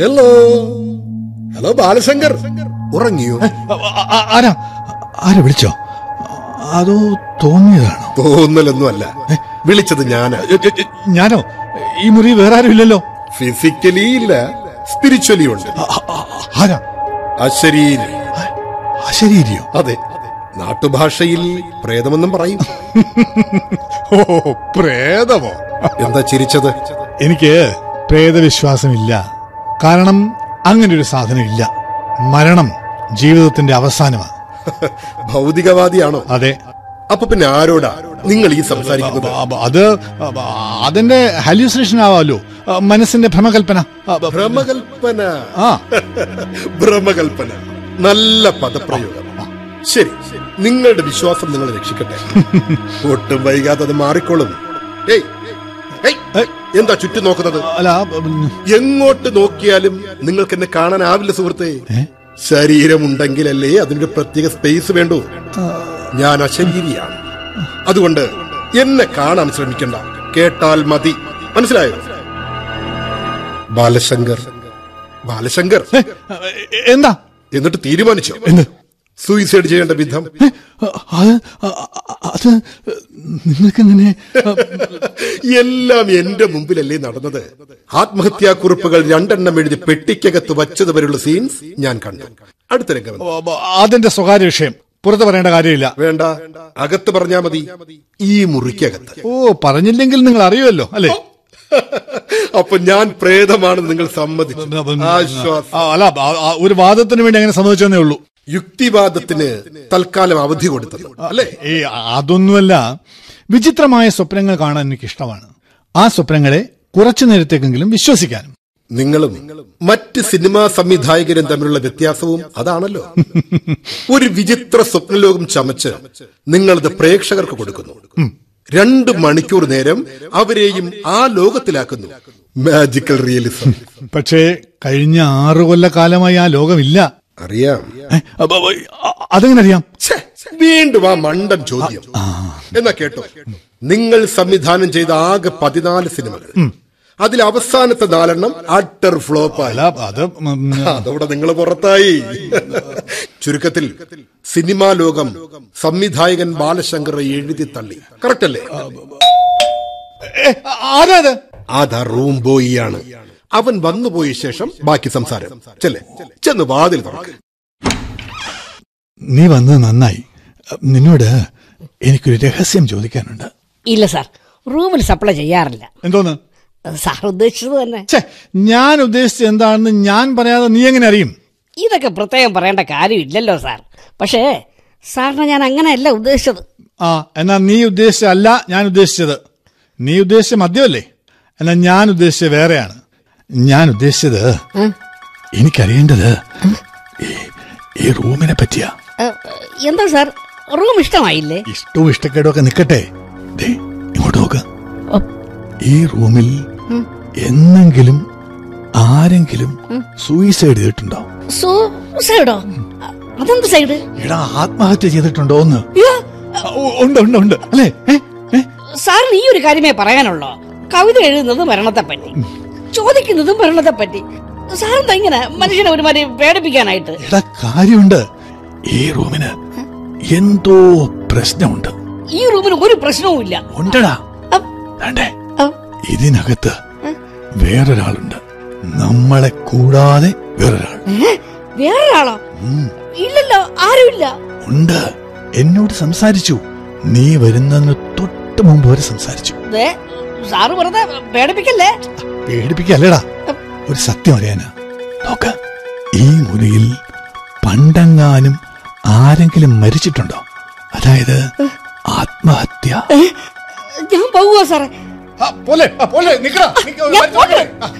Hello hello Balashankar ഉറങ്ങിയോ ആ- ആ- ആരാ ആരാ വിളിച്ചോ അതോ തോന്നിയതാണോ തോന്നലൊന്നും അല്ല വിളിച്ചത് ഞാനാ എ, എ, എ, ഞാനോ ഈ മുറി വേറെ ആരും ഇല്ലല്ലോ ഫിസിക്കലി ഇല്ല സ്പിരിച്വലി ഉണ്ട് ആ- ആ- ആ- ആരാ അശരീരി അശരീരിയോ അതെ നാട്ടുഭാഷയിൽ പ്രേതമെന്നും പറയും ഓ പ്രേതമോ എന്താ ചിരിച്ചത് എനിക്ക് പ്രേതവിശ്വാസമില്ല കാരണം അങ്ങനെ ഒരു സാധനം ഇല്ല മരണം ജീവിതത്തിന്റെ അവസാനമാണ് ഭൗതികവാദിയാണോ അതെ അപ്പൊ പിന്നെ ആരോടാ നിങ്ങൾ ഈ സംസാരിക്കുന്നത് അ- അ- അത് അ- അതിന്റെ ഹല്യൂസിനേഷൻ ആവാമല്ലോ അ, മനസ്സിന്റെ ഭ്രമകൽപ്പന അ, ബ- ഭ്രമകൽപ്പന ആ ഭ്രമകൽപ്പന നല്ല പദപ്രയോഗം ശരി നിങ്ങളുടെ വിശ്വാസം നിങ്ങളെ രക്ഷിക്കട്ടെ ഒട്ടും വൈകാതെ അത് മാറിക്കോളും ഏയ്, ഏയ്, എന്താ ചുറ്റും നോക്കുന്നത് അല്ല ബ- ബ- എങ്ങോട്ട് നോക്കിയാലും നിങ്ങൾക്ക് എന്നെ കാണാനാവില്ല സുഹൃത്തെ ശരീരമുണ്ടെങ്കിലല്ലേ അതിനൊരു പ്രത്യേക സ്പേസ് വേണ്ടൂ ഞാൻ അശരീരിയാണ് അതുകൊണ്ട് എന്നെ കാണാൻ ശ്രമിക്കണ്ട കേട്ടാൽ മതി മനസ്സിലായോ ബാലശങ്കർ ബാലശങ്കർ ഏ, എ- എന്താ എന്നിട്ട് തീരുമാനിച്ചോ എന്ത് സൂയിസൈഡ് ചെയ്യേണ്ട വിധം ഏ, അത് അ- അ- അത് നിങ്ങൾക്കെങ്ങനെ അ, എല്ലാം എന്റെ മുമ്പിലല്ലേ നടന്നത് ആത്മഹത്യാക്കുറിപ്പുകൾ രണ്ടെണ്ണം എഴുതി പെട്ടിക്കകത്ത് വച്ചത് വരെയുള്ള സീൻസ് ഞാൻ കണ്ടു അടുത്ത രംഗം ബ- ബ- അതിന്റെ സ്വകാര്യ വിഷയം പുറത്ത് പറയേണ്ട കാര്യമില്ല വേണ്ട അകത്ത് പറഞ്ഞാ മതി ഈ മുറിക്കകത്ത് ഓ പറഞ്ഞില്ലെങ്കിൽ നിങ്ങൾ അറിയുമല്ലോ അല്ലേ അപ്പൊ ഞാൻ പ്രേതമാണെന്ന് നിങ്ങൾ സമ്മതിച്ചു ആശ്വാസം ആ, അല്ല ആ, ആ, ഒരു വാദത്തിന് വേണ്ടി അങ്ങനെ സമ്മതിച്ചെന്നേ ഉള്ളൂ യുക്തിവാദത്തിന് തൽക്കാലം അവധി കൊടുത്തത് അല്ലേ ഏ അതൊന്നുമല്ല വിചിത്രമായ സ്വപ്നങ്ങൾ കാണാൻ എനിക്ക് ഇഷ്ടമാണ് ആ സ്വപ്നങ്ങളെ കുറച്ചു നേരത്തേക്കെങ്കിലും വിശ്വസിക്കാനും നിങ്ങളും മറ്റ് സിനിമാ സംവിധായകരും തമ്മിലുള്ള വ്യത്യാസവും അതാണല്ലോ ഒരു വിചിത്ര സ്വപ്നലോകം ചമച്ച് നിങ്ങളത് പ്രേക്ഷകർക്ക് കൊടുക്കുന്നു രണ്ട് മണിക്കൂർ നേരം അവരെയും ആ ലോകത്തിലാക്കുന്നു മാജിക്കൽ റിയലിസം പക്ഷേ കഴിഞ്ഞ ആറു കൊല്ലക്കാലമായി ആ ലോകമില്ല അറിയാം ഏ, അപ്പൊ, അപ്പൊ, അ- അതെങ്ങനെ അറിയാം ഛെ, വീണ്ടും ആ മണ്ടൻ ചോദ്യം എന്നാ കേട്ടോ നിങ്ങൾ സംവിധാനം ചെയ്ത ആകെ പതിനാല് സിനിമകൾ അതിൽ അവസാനത്തെ നാലെണ്ണം അട്ടർ ഫ്ലോപ്പായി അല്ല അത് ഉം, അതോടെ നിങ്ങൾ പുറത്തായി ചുരുക്കത്തിൽ സിനിമാ ലോകം സംവിധായകൻ ബാലശങ്കറെ എഴുതി തള്ളി കറക്റ്റ് അല്ലേ ഏ, ആരാ അത് അതാ റൂം ബോയിയാണ് അവൻ വന്നുപോയ ശേഷം ബാക്കി സംസാരം ചെല്ലേ ചെന്ന് വാതിൽ തുറക്ക് നീ വന്നത് നന്നായി നിന്നോട് എനിക്കൊരു രഹസ്യം ചോദിക്കാനുണ്ട് ഇല്ല സാർ റൂമിൽ സപ്ലൈ ചെയ്യാറില്ല എന്തോന്ന് സാർ ഉദ്ദേശിച്ചത് തന്നെ ഛേ ഞാൻ ഉദ്ദേശിച്ചത് എന്താണെന്ന് ഞാൻ പറയാതെ നീ എങ്ങനെ അറിയും ഇതൊക്കെ പ്രത്യേകം പറയേണ്ട കാര്യമില്ലല്ലോ സാർ പക്ഷേ സാറിനെ ഞാൻ അങ്ങനെയല്ല ഉദ്ദേശിച്ചത് ആ എന്നാ നീ ഉദ്ദേശിച്ചല്ല ഞാൻ ഉദ്ദേശിച്ചത് നീ ഉദ്ദേശിച്ച മദ്യമല്ലേ എന്നാ ഞാൻ ഉദ്ദേശിച്ചത് വേറെയാണ് ഞാൻ ഉദ്ദേശിച്ചത് എനിക്കറിയേണ്ടത് ഈ- ഈ റൂമിനെ പറ്റിയാ ഏ, എന്താ സാർ റൂം ഇഷ്ടമായില്ലേ ഇഷ്ടവും ഇഷ്ടക്കേടും ഒക്കെ നിക്കട്ടെ ദേ ഇങ്ങോട്ട് നോക്ക് ഓ, ഈ റൂമിൽ എന്നെങ്കിലും ആരെങ്കിലും സൂയിസൈഡ് ചെയ്തിട്ടുണ്ടോ സൂസൈഡോ അതെന്ത് സൈഡ് ഇടാ ആത്മഹത്യ ചെയ്തിട്ടുണ്ടോ എന്ന് അയ്യോ, ആ, ഉ- ഉണ്ട് ഉണ്ട് ഉണ്ട് അല്ലേ ഏ? ഏ? സാറിന് ഈ ഒരു കാര്യമേ പറയാനുള്ളോ കവിത എഴുതുന്നത് മരണത്തെ പറ്റി ചോദിക്കുന്നതും മരണത്തെ പറ്റി സാറെന്താ ഇങ്ങനെ മനുഷ്യനെ ഒരുമാതിരി പേടിപ്പിക്കാനായിട്ട് എടാ കാര്യമുണ്ട് ഈ റൂമിന് എന്തോ പ്രശ്നമുണ്ട് ഈ റൂമിന് ഒരു പ്രശ്നവുമില്ല ഉണ്ടടാ അ- വേണ്ടേ അ- ഇതിനകത്ത് വേറൊരാളുണ്ട് നമ്മളെ കൂടാതെ വേറൊരാൾ ഏ? വേറൊരാളോ ഇല്ലല്ലോ ആരുമില്ല ഉണ്ട് എന്നോട് സംസാരിച്ചു നീ വരുന്നതിന് തൊട്ട് മുമ്പ് വരെ സംസാരിച്ചു ദേ, സാറ് വെറുതെ പേടിപ്പിക്കല്ലേ പേടിപ്പിക്കല്ലടാ ഒരു സത്യം അറിയാനാ നോക്ക് ഈ മുറിയിൽ പണ്ടെങ്ങാനും ആരെങ്കിലും മരിച്ചിട്ടുണ്ടോ അതായത് ആത്മഹത്യ ഞാൻ പോവുക സാറേ പോലെ പോലെ ഞാൻ പോട്ടെ